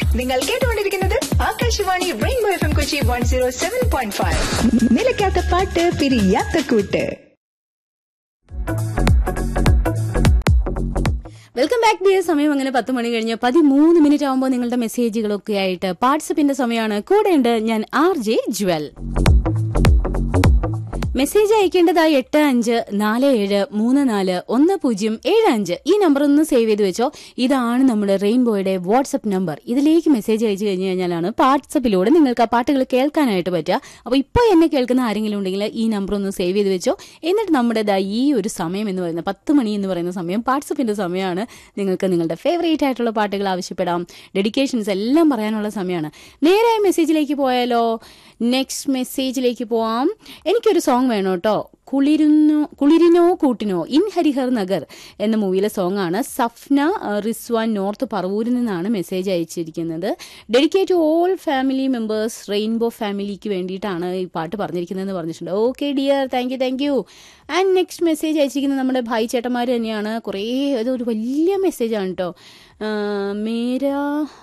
നിങ്ങൾ കേട്ടുകൊണ്ടിരിക്കുന്നത് Akashvani rainbow F M Kochi one zero seven point five നിലയ്ക്കാത്ത പാട്ട് പിരിയാത്ത കൂട്ട് വെൽക്കം ബാക്ക് ഡിയർ സമയം അങ്ങനെ പത്ത് മണി കഴിഞ്ഞ് പതിമൂന്ന് മിനിറ്റ് ആകുമ്പോൾ നിങ്ങളുടെ മെസ്സേജുകളൊക്കെ ആയിട്ട് വാട്സപ്പിന്റെ സമയമാണ് കൂടെയുണ്ട് ഞാൻ ആർ ജെ ജ്വൽ മെസ്സേജ് അയക്കേണ്ടതായി എട്ട് അഞ്ച് നാല് ഏഴ് മൂന്ന് നാല് ഒന്ന് പൂജ്യം ഏഴ് അഞ്ച് ഈ നമ്പർ ഒന്ന് സേവ് ചെയ്ത് വെച്ചോ ഇതാണ് നമ്മുടെ റെയിൻബോയുടെ വാട്സപ്പ് നമ്പർ ഇതിലേക്ക് മെസ്സേജ് അയച്ചു കഴിഞ്ഞു കഴിഞ്ഞാലാണ് വാട്സപ്പിലൂടെ നിങ്ങൾക്ക് ആ പാട്ടുകൾ കേൾക്കാനായിട്ട് പറ്റുക അപ്പോൾ ഇപ്പോൾ എന്നെ കേൾക്കുന്ന ആരെങ്കിലും ഉണ്ടെങ്കിൽ ഈ നമ്പർ ഒന്ന് സേവ് ചെയ്ത് വെച്ചോ എന്നിട്ട് നമ്മുടെ ദാ ഈ ഒരു സമയം എന്ന് പറയുന്നത് പത്ത് മണി എന്ന് പറയുന്ന സമയം വാട്സപ്പിന്റെ സമയമാണ് നിങ്ങൾക്ക് നിങ്ങളുടെ ഫേവറേറ്റ് ആയിട്ടുള്ള പാട്ടുകൾ ആവശ്യപ്പെടാം ഡെഡിക്കേഷൻസ് എല്ലാം പറയാനുള്ള സമയമാണ് നേരെ മെസ്സേജിലേക്ക് പോയാലോ നെക്സ്റ്റ് മെസ്സേജിലേക്ക് പോവാം എനിക്കൊരു സോങ് വേണം കേട്ടോ കുളിരുന്നു കുളിരിനോ കൂട്ടിനോ ഇൻ ഹരിഹർ നഗർ എന്ന മൂവിയിലെ സോങ് ആണ് സഫ്ന അഹ്, റിസ്വാൻ നോർത്ത് പറവൂരിൽ നിന്നാണ് മെസ്സേജ് അയച്ചിരിക്കുന്നത് dedicate to all family members rainbow ഫാമിലിക്ക് വേണ്ടിയിട്ടാണ് ഈ പാട്ട് പറഞ്ഞിരിക്കുന്നതെന്ന് പറഞ്ഞിട്ടുണ്ട് okay dear thank you thank you and next message അയച്ചിരിക്കുന്നത് നമ്മുടെ ഭായി ചേട്ടന്മാർ തന്നെയാണ് കുറേ അതൊരു വലിയ മെസ്സേജാണ് കേട്ടോ മേരാ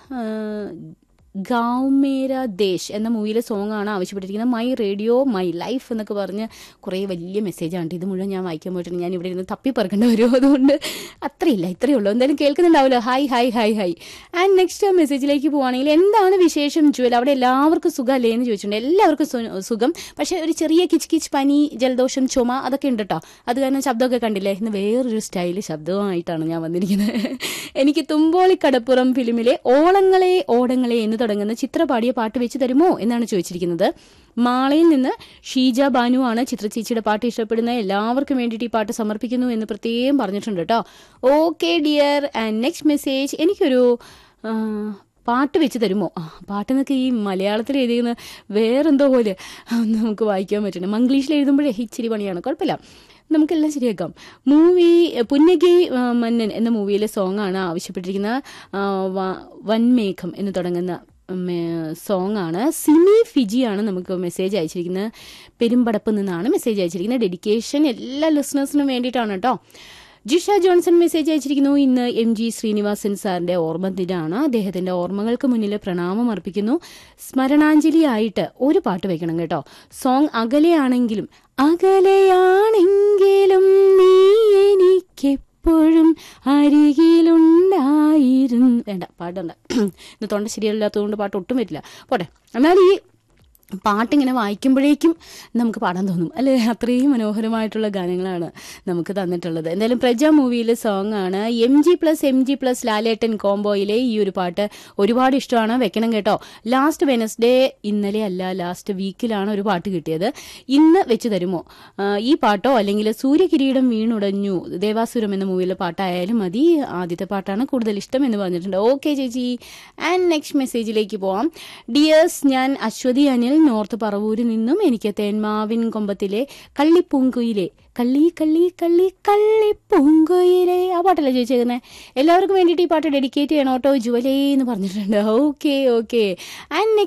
ഗാവ് മേര ദേശ് എന്ന മൂവിയിലെ സോങ് ആണ് ആവശ്യപ്പെട്ടിരിക്കുന്നത് മൈ റേഡിയോ മൈ ലൈഫ് എന്നൊക്കെ പറഞ്ഞ് കുറേ വലിയ മെസ്സേജാണ് ഇത് മുഴുവൻ ഞാൻ വായിക്കാൻ പോയിട്ടുണ്ട് ഞാൻ ഇവിടെ ഇരുന്ന് തപ്പി പറക്കേണ്ടി വരുമോ അതുകൊണ്ട് അത്രയില്ല ഇത്രയേ ഉള്ളൂ എന്തായാലും കേൾക്കുന്നുണ്ടാവില്ല hi hi hi hi and next മെസ്സേജിലേക്ക് പോവുകയാണെങ്കിൽ എന്താണ് വിശേഷം ജുവൽ അവിടെ എല്ലാവർക്കും സുഖമല്ലേ എന്ന് ചോദിച്ചിട്ടുണ്ട് എല്ലാവർക്കും സു- സുഖം പക്ഷേ ഒരു ചെറിയ കിച്ച് കിച്ച് പനി ജലദോഷം ചുമ അതൊക്കെ ഉണ്ട് കേട്ടോ അത് കാരണം ശബ്ദമൊക്കെ കണ്ടില്ലേ ഇന്ന് വേറൊരു സ്റ്റൈല് ശബ്ദവുമായിട്ടാണ് ഞാൻ വന്നിരിക്കുന്നത് എനിക്ക് തുമ്പോളിക്കടപ്പുറം ഫിലിമിലെ ഓളങ്ങളെ ഓടങ്ങളെ എന്ന് തുടങ്ങുന്ന ചിത്ര പാടിയ പാട്ട് വെച്ച് തരുമോ എന്നാണ് ചോദിച്ചിരിക്കുന്നത് മാളയിൽ നിന്ന് ഷീജ ബാനു ആണ് ചിത്ര ചേച്ചിയുടെ പാട്ട് ഇഷ്ടപ്പെടുന്ന എല്ലാവർക്കും വേണ്ടിയിട്ട് ഈ പാട്ട് സമർപ്പിക്കുന്നു എന്ന് പ്രത്യേകം പറഞ്ഞിട്ടുണ്ട് കേട്ടോ okay dear and next message എനിക്കൊരു ആ, പാട്ട് വെച്ച് തരുമോ ആ പാട്ടെന്നൊക്കെ ഈ മലയാളത്തിൽ എഴുതിയിരുന്ന വേറെന്തോ പോലെ ഒന്നും നമുക്ക് വായിക്കാൻ പറ്റണം മംഗ്ലീഷിൽ എഴുതുമ്പോഴേ ഇച്ചിരി പണിയാണ് കുഴപ്പമില്ല നമുക്കെല്ലാം ശരിയാക്കാം മൂവി പുന്നഗി ആ, മന്നൻ എന്ന മൂവിയിലെ സോങ് ആണ് ആവശ്യപ്പെട്ടിരിക്കുന്ന ആ, വ- വൻമേഘം എന്ന് തുടങ്ങുന്ന സോങ് ആണ് സിമി ഫിജിയാണ് നമുക്ക് മെസ്സേജ് അയച്ചിരിക്കുന്നത് പെരുമ്പടപ്പ് നിന്നാണ് മെസ്സേജ് അയച്ചിരിക്കുന്നത് ഡെഡിക്കേഷൻ എല്ലാ ലിസണേഴ്സിനും വേണ്ടിയിട്ടാണ് കേട്ടോ ജിഷ ജോൺസൺ മെസ്സേജ് അയച്ചിരിക്കുന്നു ഇന്ന് എം ജി ശ്രീനിവാസൻ സാറിന്റെ ഓർമ്മ ദിനമാണ് അദ്ദേഹത്തിന്റെ ഓർമ്മകൾക്ക് മുന്നിൽ പ്രണാമം അർപ്പിക്കുന്നു സ്മരണാഞ്ജലിയായിട്ട് ഒരു പാട്ട് വെക്കണം കേട്ടോ സോങ് അകലെയാണെങ്കിലും അകലെയാണെങ്കിലും നീ എനിക്കെപ്പോഴും അരികിലുണ്ടായിരുന്നു വേണ്ട പാടണ്ട ഇന്ന് തൊണ്ട ശരിയല്ലാത്തതുകൊണ്ട് പാട്ട് ഒട്ടും വരില്ല പോട്ടെ എന്നാൽ ഈ പാട്ടിങ്ങനെ വായിക്കുമ്പോഴേക്കും നമുക്ക് പാടാൻ തോന്നും അല്ലേ അത്രയും മനോഹരമായിട്ടുള്ള ഗാനങ്ങളാണ് നമുക്ക് തന്നിട്ടുള്ളത് എന്തായാലും പ്രജ മൂവിയിലെ സോങ് ആണ് M G plus M G plus Lalettan കോംബോയിലെ ഈ ഒരു പാട്ട് ഒരുപാട് ഇഷ്ടമാണ് വെക്കണം കേട്ടോ ലാസ്റ്റ് വെനസ്ഡേ ഇന്നലെ അല്ല ലാസ്റ്റ് വീക്കിലാണ് ഒരു പാട്ട് കിട്ടിയത് ഇന്ന് വെച്ച് തരുമോ ആ, ഈ പാട്ടോ അല്ലെങ്കിൽ സൂര്യകിരീടം വീണുടഞ്ഞു ദേവാസുരം എന്ന മൂവിയിലെ പാട്ടായാലും മതി ആദ്യത്തെ പാട്ടാണ് കൂടുതൽ ഇഷ്ടം എന്ന് പറഞ്ഞിട്ടുണ്ട് ഓക്കെ ചേച്ചി ആൻഡ് നെക്സ്റ്റ് മെസ്സേജിലേക്ക് പോവാം ഡിയേഴ്സ് ഞാൻ അശ്വതി അനിൽ നോർത്ത് പറവൂരിൽ നിന്നും എനിക്ക് തേന്മാവിൻ കൊമ്പത്തിലെ കള്ളിപ്പൂങ്കുയിലെ കള്ളി കള്ളി കള്ളി കള്ളിപ്പൂങ്കുയിലെ ആ പാട്ടല്ലേ ചോദിച്ചേക്കുന്നത് എല്ലാവർക്കും വേണ്ടിയിട്ട് ഈ പാട്ട് ഡെഡിക്കേറ്റ് ചെയ്യണം കേട്ടോ ജുവലേ എന്ന് പറഞ്ഞിട്ടുണ്ട് ഓക്കെ ഓക്കെ ആൻഡ്